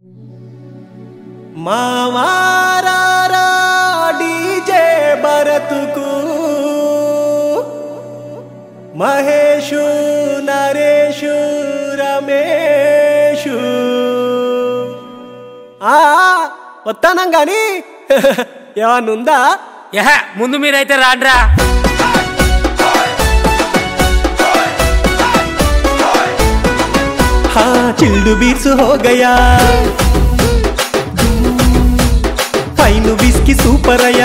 మావారా DJ భరతుకు మహేషు నరేషు రమేషు ఆ వస్తానం గాని ఏమన్నుందా యహ ముందు మీరైతే రాడ్రా हाँ चिल्डू बीट्स हो गया ఫైన్ విస్కీ సూపర్ అయ్యా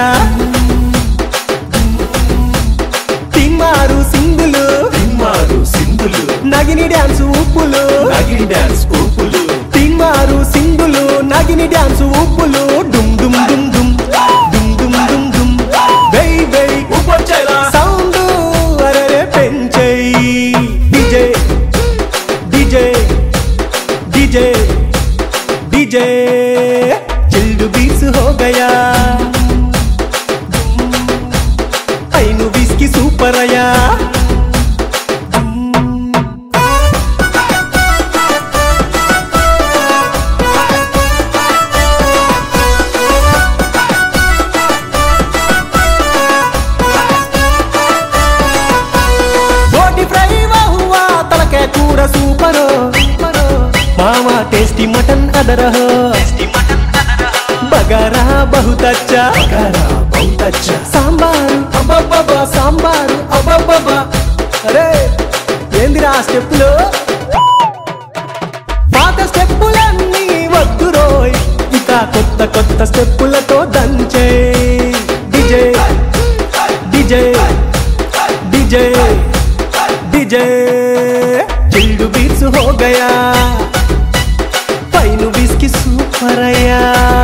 తిమ్మారు సింగులు తిమ్మారు సింధులు నగిని డ్యాన్స్ ఉప్పులు నగిరి డాన్స్ ఊపులు తిమ్మారు సింగులు నగిని డ్యాన్స్ ఉప్పులు డుమ్ డుమ్ డుమ్ డుమ్ డుమ్ డుమ్ డుమ్ డుమ్ వెయ్ వెయ్ ఊపొచ్చేలా సౌండ్ అరే పెంచేయి DJ DJ DJ DJ chilled beats హో గయా ఐను విస్కీ సూపర్ అయ్యా బోటి ఫ్రై హువా తలకే కూర సూపరో మామ టేస్టీ మటన్ అదరహో బగారా బహుతచ్చా గారా బౌతచ్చా సాంబారు అబ్బబ్బబ్బా సాంబారు అబ్బబ్బబ్బా అరే ఏందిరా స్టెప్పులు పాత స్టెప్పులన్నీ వద్దురోయ్ ఇక కొత్త కొత్త స్టెప్పులతో దంచే DJ DJ DJ DJ chilled beats హో గయా పైన విస్కి సూపర్ అయ్యా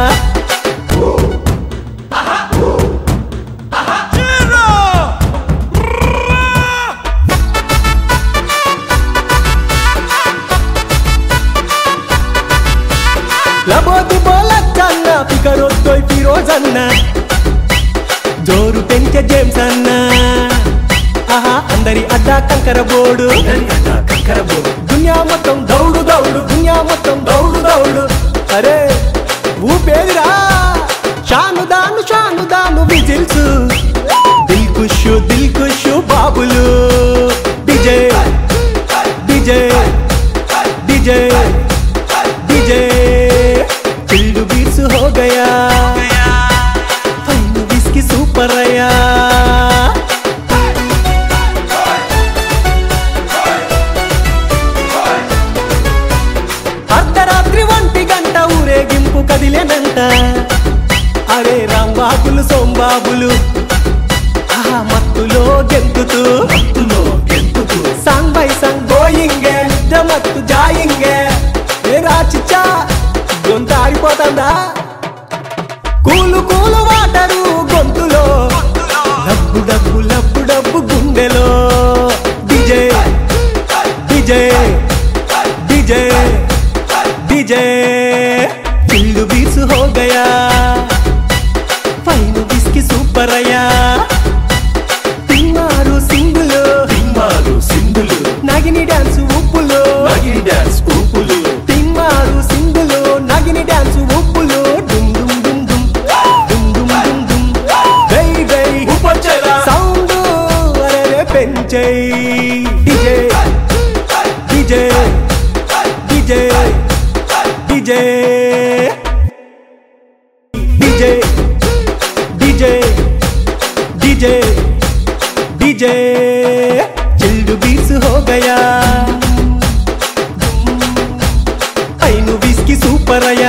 లబోది బోలచ్చన్న పికరొద్దోయ్ ఫిరోజన్న జోరు పెంచే జేమ్స్ అన్న ఆహా అందరి అడ్డా కంకర బోడు కంకరబో దునియా మొత్తం దౌడు దౌడు దునియా మొత్తం దౌడు దౌడు అరే ఊపేదిరా షాను దాను షాను దాను విజిల్స్ దిల్ కుషు దిల్ కుషు బాబులు DJ DJ DJ DJ chilled beats హో గయా ఫైన్ విస్కీ సూపర్ అయ్యా అర్ధరాత్రి ఒంటి గంట ఊరేగింపు కదిలేనంట అరే రాంబాబులు సోంబాబులు ఆహా మత్తులో గెంతుతూ మత్తులో గెంతుతూ సాంగ్ బై సాంగ్ గోయింగే నిద్ర మత్తు జాయింగే ఏ రాచిచ్చా గొంత ఆగిపోతుందా కూలు కూలు వాటరు గొంతులో డబ్బు డబ్బు లబ్బు డబ్బు గుండెలో DJ DJ DJ DJ chill beats హో గయా ఫైన్ విస్కీ సూపర్ అయ్యా తిన్నారు సింగులు తిమ్మారు సింధులు నగిని డాన్స్ ఉప్పులు నగిరి డాన్స్ ఊపులు తిమ్మారు సింగులు నగిని డాన్స్ ఉప్పులు డుమ్ డుమ్ డుమ్ డుమ్ డుమ్ డుమ్ డుమ్ డుమ్ వై వై ఊపొచ్చేలా సౌండ్ అరే పెంచేయి DJ DJ DJ DJ DJ DJ DJ DJ chilled beats హో గయా ఐను విస్కీ సూపర్ అయ్యా